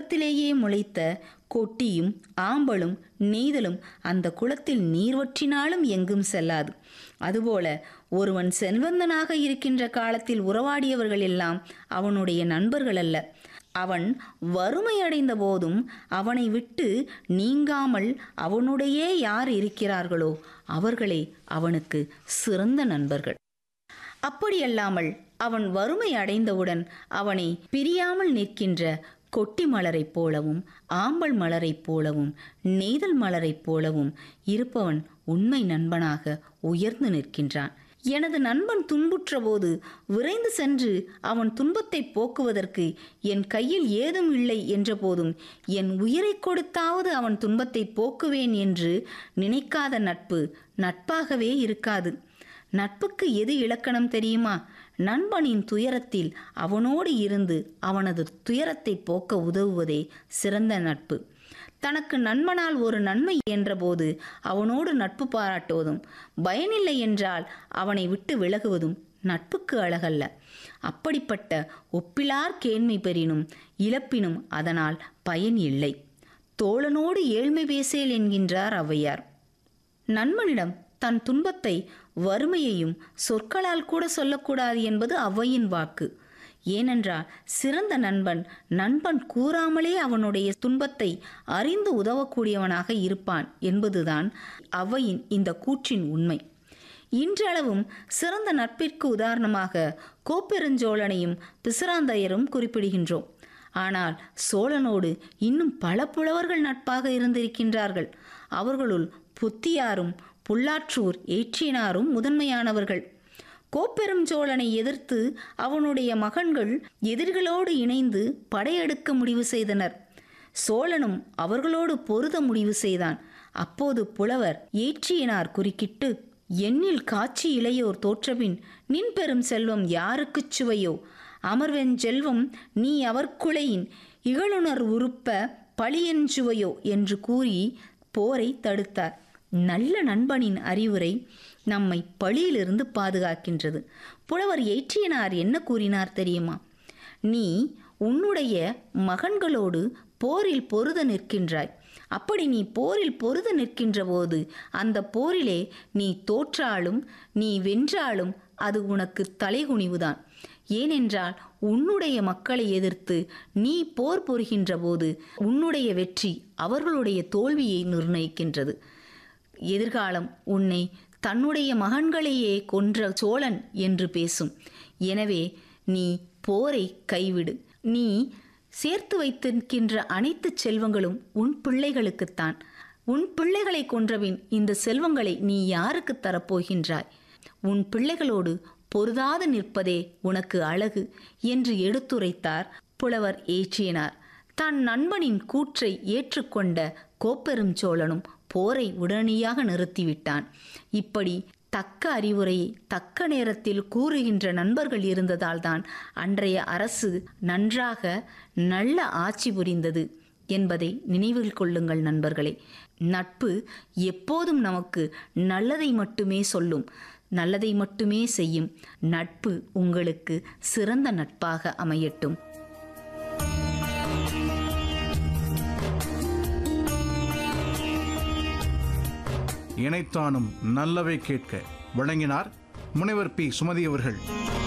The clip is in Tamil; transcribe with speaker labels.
Speaker 1: குளத்திலேயே முளைத்த கொட்டியும் ஆம்பலும் நெய்தலும் அந்த குளத்தில் நீர் வற்றினாலும் எங்கும் செல்லாது அதுபோல ஒருவன் செல்வந்தனாக இருக்கின்ற காலத்தில் உறவாடியவர்கள் எல்லாம் அவனுடைய நண்பர்கள் அல்ல அவன் வறுமையடைந்த போதும் அவனை விட்டு நீங்காமல் அவனுடையே யார் இருக்கிறார்களோ அவர்களே அவனுக்கு சிறந்த நண்பர்கள் அப்படியல்லாமல் அவன் வறுமை அடைந்தவுடன் அவனை பிரியாமல் நிற்கின்ற கொட்டி மலரைப் போலவும் ஆம்பல் மலரைப் போலவும் நெய்தல் மலரைப் போலவும் இருப்பவன் உண்மை நண்பனாக உயர்ந்து நிற்கின்றான் எனது நண்பன் துன்புற்ற போது விரைந்து சென்று அவன் துன்பத்தை போக்குவதற்கு என் கையில் ஏதும் இல்லை என்ற போதும் என் உயிரை கொடுத்தாவது அவன் துன்பத்தை போக்குவேன் என்று நினைக்காத நட்பு நட்பாகவே இருக்காது நட்புக்கு எது இலக்கணம் தெரியுமா நண்பனின் துயரத்தில் அவனோடு இருந்து அவனது துயரத்தை போக்க உதவுவதே சிறந்த நட்பு தனக்கு நண்பனால் ஒரு நன்மை என்றபோது அவனோடு நட்பு பாராட்டுவதும் பயனில்லை என்றால் அவனை விட்டு விலகுவதும் நட்புக்கு அழகல்ல அப்படிப்பட்ட ஒப்பிலார் கேண்மை பெறினும் இழப்பினும் அதனால் பயன் இல்லை தோழனோடு ஏழ்மை பேசேல் என்கின்றார் ஔவையார் நண்பனிடம் தன் துன்பத்தை வறுமையையும் சொற்களால் கூட சொல்லக்கூடாது என்பது ஔவையின் வாக்கு ஏனென்றால் சிறந்த நண்பன் நண்பன் கூறாமலே அவனுடைய துன்பத்தை அறிந்து உதவக்கூடியவனாக இருப்பான் என்பதுதான் ஔவையின் இந்த கூற்றின் உண்மை இன்றளவும் சிறந்த நட்பிற்கு உதாரணமாக கோப்பெருஞ்சோழனையும் பிசிராந்தையரும் குறிப்பிடுகின்றோம் ஆனால் சோழனோடு இன்னும் பல புலவர்கள் நட்பாக இருந்திருக்கின்றார்கள் அவர்களுள் புத்தியாரும் புல்லாற்றூர் ஏற்றினாரும் முதன்மையானவர்கள் கோப்பெரும் சோழனை எதிர்த்து அவனுடைய மகன்கள் எதிரிகளோடு இணைந்து படையெடுக்க முடிவு செய்தனர் சோழனும் அவர்களோடு பொருத முடிவு செய்தான் அப்போது புலவர் ஏற்றியனார் குறுக்கிட்டு எண்ணில் காட்சி இளையோர் தோற்றபின் நின் பெரும் செல்வம் யாருக்குச் சுவையோ அமர்வென் செல்வம் நீ அவர்குளையின் இகழுணர் உறுப்ப பழியெஞ்சுவையோ என்று கூறி போரை தடுத்தார் நல்ல நண்பனின் அறிவுரை நம்மை பழியிலிருந்து பாதுகாக்கின்றது புலவர் ஏற்றியனார் என்ன கூறினார் தெரியுமா நீ உன்னுடைய மகன்களோடு போரில் பொருத நிற்கின்றாய் அப்படி நீ போரில் பொருத நிற்கின்ற போது அந்த போரிலே நீ தோற்றாலும் நீ வென்றாலும் அது உனக்கு தலைகுனிவுதான் ஏனென்றால் உன்னுடைய மக்களை எதிர்த்து நீ போர் புரிகின்ற போது உன்னுடைய வெற்றி அவர்களுடைய தோல்வியை நிர்ணயிக்கின்றது எதிர்காலம் உன்னை தன்னுடைய மகன்களையே கொன்ற சோழன் என்று பேசும் எனவே நீ போரை கைவிடு நீ சேர்த்து வைத்திருக்கின்ற அனைத்து செல்வங்களும் உன் பிள்ளைகளுக்குத்தான் உன் பிள்ளைகளை கொன்றபின் இந்த செல்வங்களை நீ யாருக்கு தரப்போகின்றாய் உன் பிள்ளைகளோடு பொருதாது நிற்பதே உனக்கு அழகு என்று எடுத்துரைத்தார் புலவர் ஏற்றியனார் தன் நண்பனின் கூற்றை ஏற்றுக்கொண்ட கோப்பெரும் சோழனும் போரை உடனடியாக நிறுத்திவிட்டான் இப்படி தக்க அறிவுரையை தக்க நேரத்தில் கூறுகின்ற நண்பர்கள் இருந்ததால்தான் அன்றைய அரசு நன்றாக நல்ல ஆட்சி புரிந்தது என்பதை நினைவில் கொள்ளுங்கள் நண்பர்களே நட்பு எப்போதும் நமக்கு நல்லதை மட்டுமே சொல்லும் நல்லதை மட்டுமே செய்யும் நட்பு உங்களுக்கு சிறந்த நட்பாக அமையட்டும்
Speaker 2: இணைத்தானும் நல்லவை கேட்க வழங்கினார் முனைவர் பி சுமதி அவர்கள்